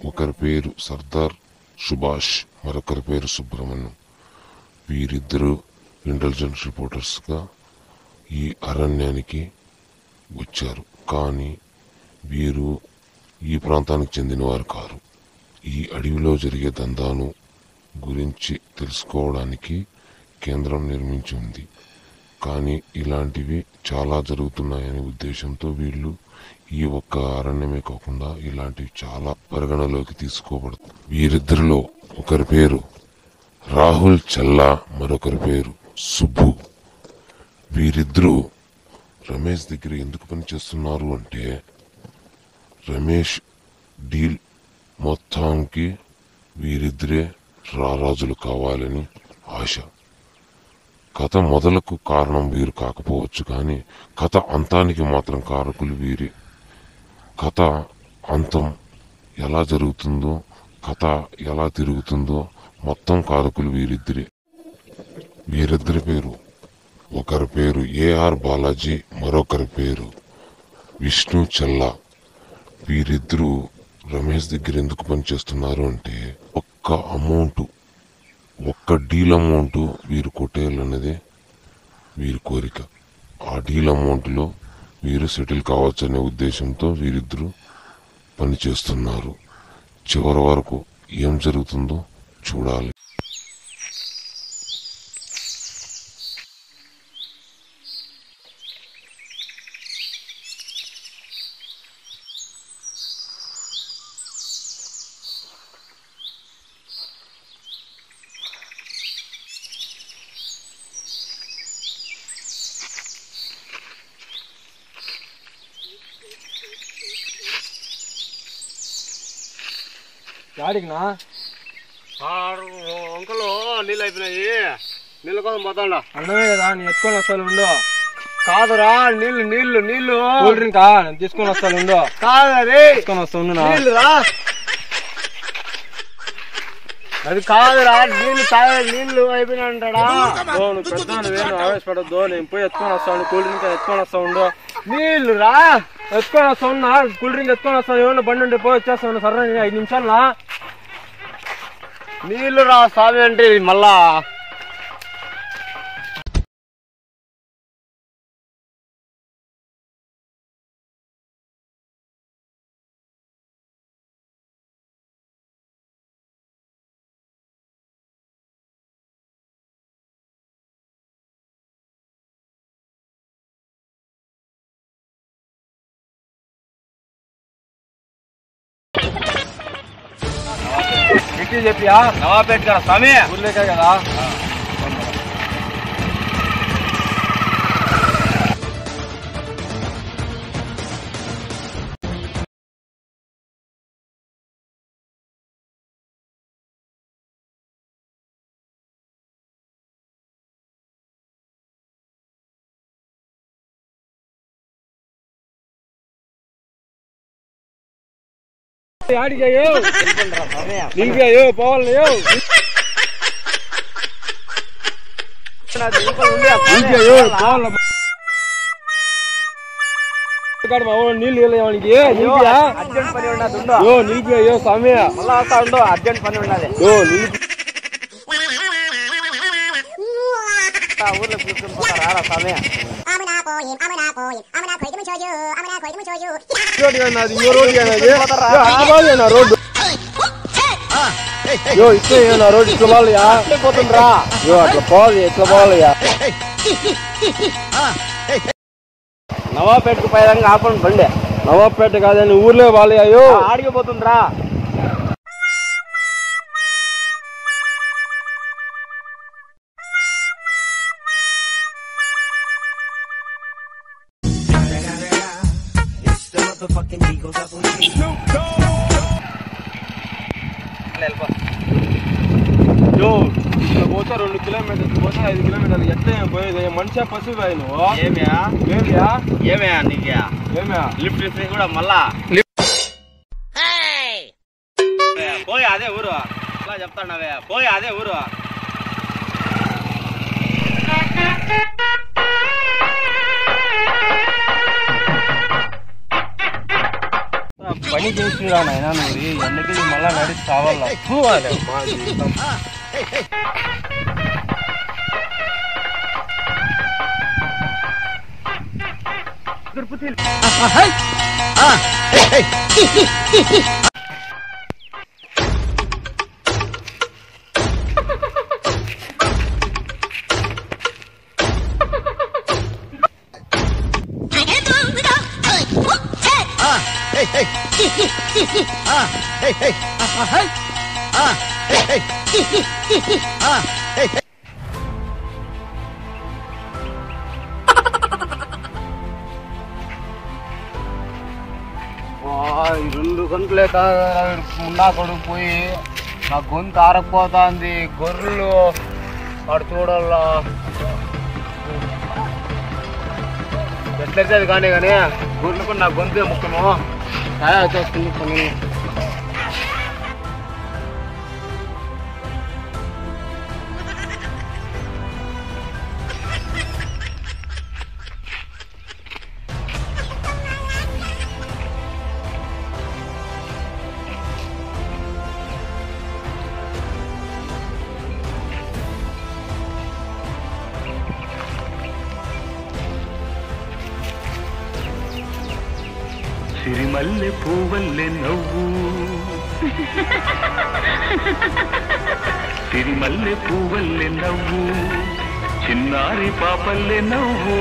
ఒకరి పేరు సర్దార్ సుభాష్ మరొకరి పేరు సుబ్రహ్మణ్యం వీరిద్దరూ ఇంటెలిజెన్స్ రిపోర్టర్స్గా ఈ అరణ్యానికి వచ్చారు కానీ వీరు ఈ ప్రాంతానికి చెందినవారు కారు ఈ అడవిలో జరిగే దందాను గురించి తెలుసుకోవడానికి కేంద్రం నిర్మించి ఉంది కానీ ఇలాంటివి చాలా జరుగుతున్నాయనే ఉద్దేశంతో వీళ్ళు ఈ ఒక్క అరణ్యమే కాకుండా ఇలాంటివి చాలా పరిగణలోకి తీసుకోబడుతుంది వీరిద్దరిలో ఒకరి పేరు రాహుల్ చల్లా మరొకరి పేరు సుబ్బు వీరిద్దరూ రమేష్ దగ్గర ఎందుకు పనిచేస్తున్నారు అంటే రమేష్ డీల్ మొత్తానికి వీరిద్దరే రారాజులు కావాలని ఆశ కథ మొదలకు కారణం వీరు కాకపోవచ్చు కానీ కథ అంతానికి మాత్రం కారకులు వీరే కథ అంతం ఎలా జరుగుతుందో కథ ఎలా తిరుగుతుందో మొత్తం కారకులు వీరిద్దరే వీరిద్దరి పేరు ఒకరి పేరు ఏఆర్ బాలాజీ మరొకరి పేరు విష్ణు చెల్లా వీరిద్దరూ రమేష్ దగ్గర ఎందుకు పనిచేస్తున్నారు అంటే ఒక్క అమౌంట్ ఒక్క డీల్ అమౌంట్ వీరు కొట్టేయాలన్నదే వీరి కోరిక ఆ డీల్ అమౌంట్లో వీరు సెటిల్ కావచ్చనే ఉద్దేశంతో వీరిద్దరూ పనిచేస్తున్నారు చివరి వరకు ఏం జరుగుతుందో చూడాలి యాడికినా ఆరు వంకలు నీళ్ళు అయిపోయినాయి నీళ్ళ కోసం పోతాండా అన్నమే కదా నేను ఎత్తుకొని వస్తాను ఉండు కాదురా నీళ్ళు నీళ్ళు నీళ్ళు కూల్ డ్రింకా నేను తీసుకొని వస్తాను ఉండు కాదరే తీసుకొని వస్తాను నా నీళ్ళు రా అది కాదురా నీళ్ళు తాగే నీళ్ళు అయిపోయినాయంటాడా ఓ, నువ్వు పెద్ద నువ్వేను ఆవేశపడద్దు నేను పోయి ఎత్తుకొని వస్తాను కూల్ డ్రింక్ ఎత్తుకొని వస్తా ఉండు నీళ్ళు రా ఎత్తుకొని వస్తా ఉన్నా కూల్ డ్రింక్ ఎత్తుకొని వస్తాను ఏమన్నా బండి ఉంటే పోయి వచ్చేస్తాను సరే నేను ఐదు నిమిషాలు నీళ్ళు రా స్వామి అంటే మళ్ళా ఎట్టి చెప్పియా నవాపేట కదా స్వామి ఊర్లేకే కదా ఆడికయ్యో నిలిపాయో పోవాలయ్యో నిలిపాయో పోవాల ఇక్కడ మా ఊరు నీళ్ళు ఇవ్వలే వానికి నిలిపియా అర్జెంట్ పని ఉన్నది ఉండు యో నిలిపియో స్వామి మళ్ళా వస్తా ఉండు అర్జెంట్ పని ఉన్నది యో నిలిపి ఆ ఊర్లో కూర్చుని పోతారా రా స్వామి 아무나 보임 아무나 보임 아무나 걸리면 줘요 아무나 걸리면 줘요 రోడ్డు అన్నది ఏ రోడ్డు అన్నది యో, ఆ బాగా నా రోడ్డు యో ఇట్లా నా రోడ్డు ఇట్లా పోవాలయ్యా పోతుండ్రా యో అట్లా పోవాలి ఎట్లా పోవాలయ్యా నవాపేటకు పైరంగా ఆపండి బండి నవాబ్పేట కాదని ఊర్లో పోవాలయ్యా యో ఆడికి పోతుండ్రా యో ఇట్లా పోతే రెండు కిలోమీటర్లు పోతే ఐదు కిలోమీటర్లు ఎట్లా ఏం పోయేది మనిషి పశువు నువ్వు ఏమియా ఏమియా ఏమియా నీకే ఏమియా లిఫ్ట్ ఇస్తే కూడా మళ్ళా ఏ, పోయి అదే ఊరు అలా చెప్తాండవే పోయి అదే ఊరు పని చేసిరా నాయన నువ్వు ఎండకి మళ్ళా నడిచి కావాలా మా జీవితం వా, ఈ రెండు గంటలే ముండా కొడుకు పోయి నా గొంతు ఆరకపోతుంది గొర్రెలు వాడు చూడాలా ఎట్లయితే అది కానీ కానీ గొర్రెలకు నా గొంతే ముఖ్యము తయారు చేసుకుని కొన్ని సిరిమల్లె పూవల్లె నవ్వు సిరిమల్లె పూవల్లె నవ్వు చిన్నారి పాపల్లె నవ్వు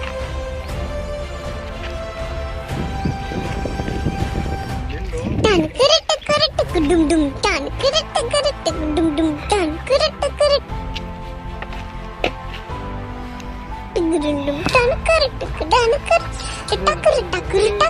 Tan kereta kereta kedum dum tan kereta kereta kedum dum tan kereta kereta kedum dum tan kereta kedan kereta kereta kereta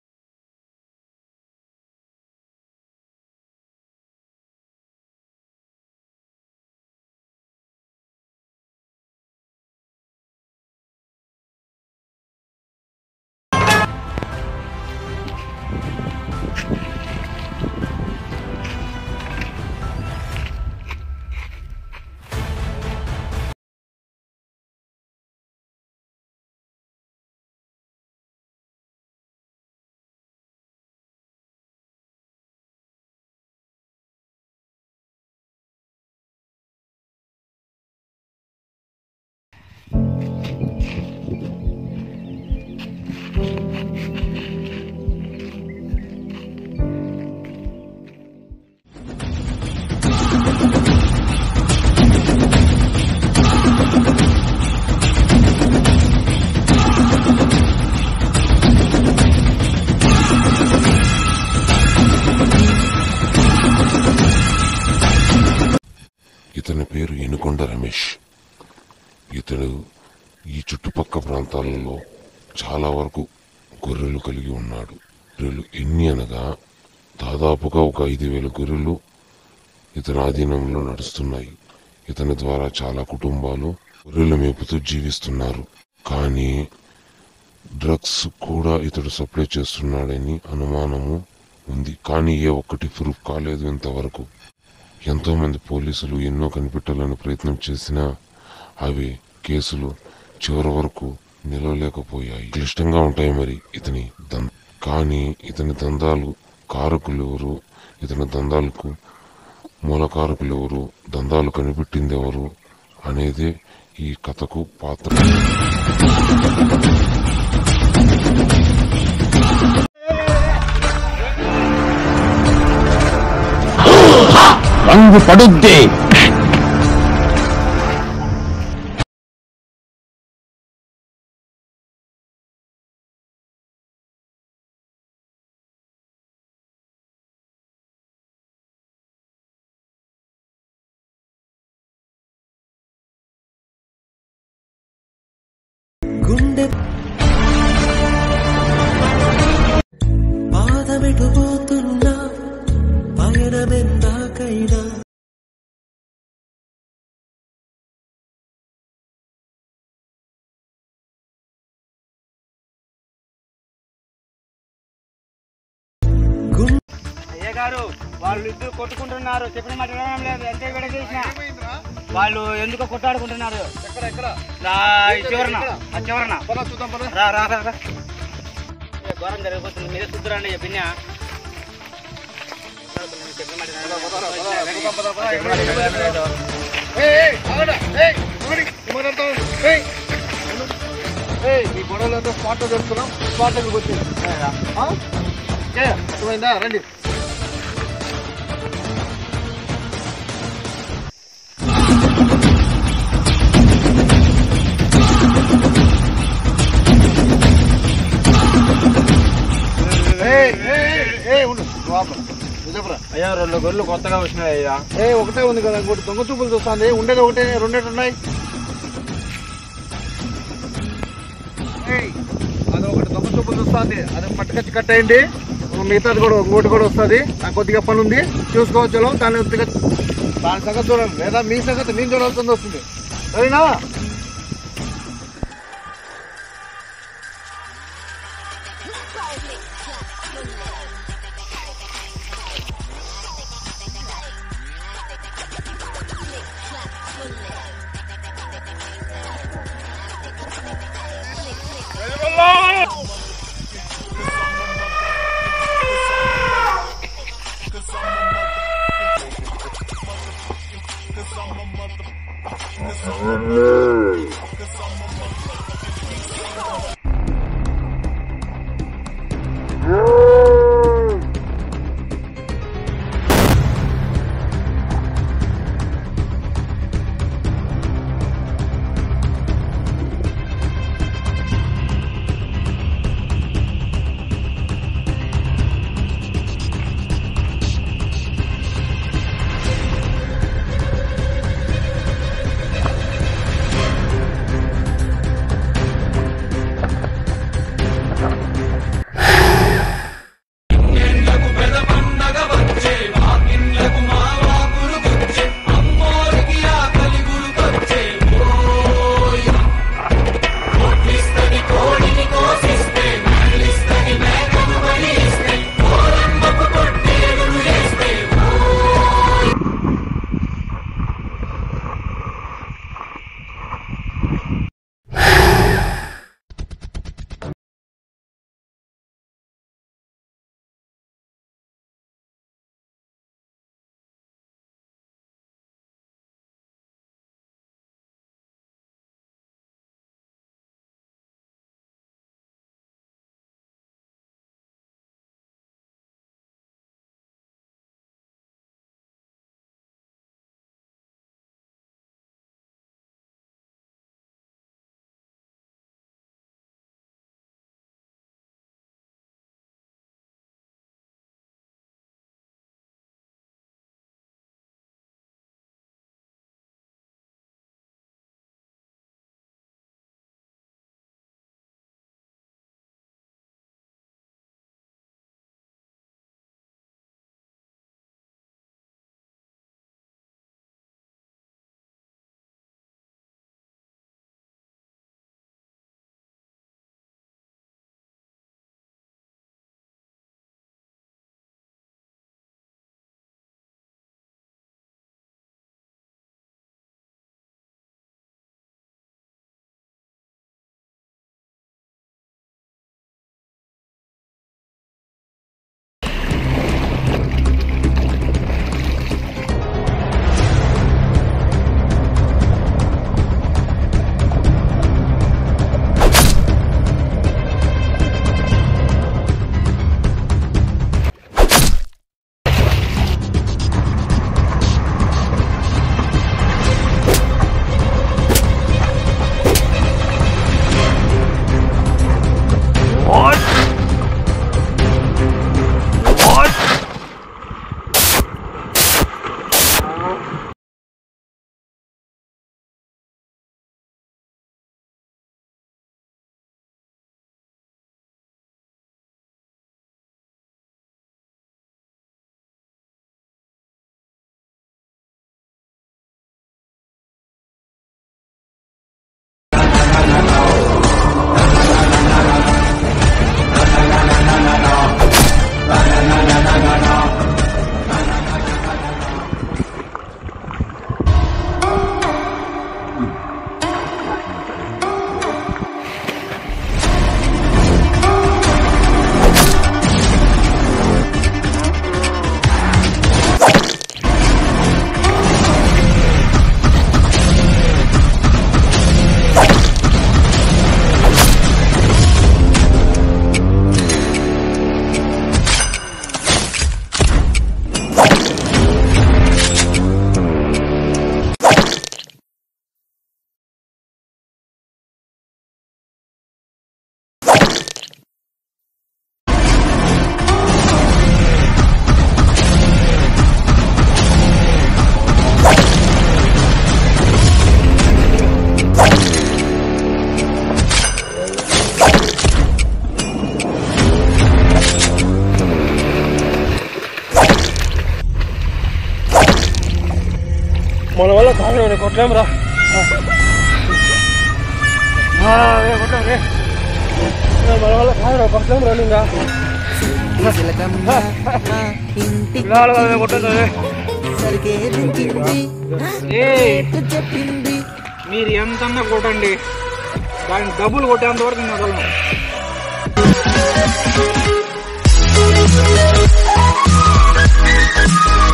ఇతని పేరు ఎనుకొండ రమేష్ ఇతడు ఈ చుట్టుపక్క ప్రాంతాలలో చాలా వరకు గొర్రెలు కలిగి ఉన్నాడు గొర్రెలు ఎన్ని అనగా దాదాపుగా ఒక ఐదు వేల గొర్రెలు ఇతని ఆధీనంలో నడుస్తున్నాయి ఇతని ద్వారా చాలా కుటుంబాలు గొర్రెలు మేపుతూ జీవిస్తున్నారు కానీ డ్రగ్స్ కూడా ఇతడు సప్లై చేస్తున్నాడని అనుమానము ఉంది కానీ ఏ ఒక్కటి ప్రూఫ్ కాలేదు ఇంతవరకు ఎంతో మంది పోలీసులు ఎన్నో కనిపెట్టాలని ప్రయత్నం చేసినా అవి కేసులు చివరి వరకు నిలవలేకపోయాయి క్లిష్టంగా ఉంటాయి మరి ఇతని దం కానీ ఇతని దందాలు కారకులు ఎవరు ఇతని దందాలకు మూలకారకులు ఎవరు దందాలు కనిపెట్టింది ఎవరు అనేదే ఈ కథకు పాత్ర రంగు పడుద్ది పాదమిటు పోతున్నా పయనమెందాకైనా అయ్య గారు వాళ్ళు ఇద్దరు కొట్టుకుంటున్నారు చెప్పిన మాట వినడం లేదు ఎంత విడదీసిన వాళ్ళు ఎందుకో కొట్టాడుకుంటున్నారు రా, ఈ చివరన ఆ చివరన రా రా రా రా. ఏ, ఘోరం జరిగిపోతుంది మీరే చూద్దరండి పిన్న ఈ గొడవలతో స్పాట్ చెప్తున్నాం స్పాట్ వచ్చింది అర్థమైందా రండి ఏయ్, ఏయ్, ఏయ్, ఏయ్, ఉండు. నువ్వు ఆపు. నువ్వు చెప్పురా. అయ్యా రెండు గొర్రెలు కొత్తగా వచ్చినాయి అయ్యా ఏ ఒకటే ఉంది కదా ఇంకోటి దొంగ చూపులు చూస్తుంది ఉండేది ఒకటే రెండేటి ఉన్నాయి ఏయ్, అది ఒకటి దొంగ చూపులు చూస్తుంది అది పట్టుకొచ్చి కట్టేయండి మిగతాది కూడా ఇంకోటి కూడా వస్తుంది నాకు కొద్దిగా పని ఉంది చూసుకోవచ్చు దాని కొద్దిగా దాని సంగతి చూడండి లేదా మీ సంగతి నేను చూడాల్సింది వస్తుంది సరేనా మన వల్ల కాదు కొట్టలేము రా కొట్టాం రే మన వల్ల కాదు కొట్టలేము రా ఇంకా ఇంటి కొట్టదు సరిగే దించింది చెప్పింది మీరు ఎంతన్నా కొట్టండి దాన్ని డబ్బులు కొట్టేంత వరకు నేను వదలను ఆ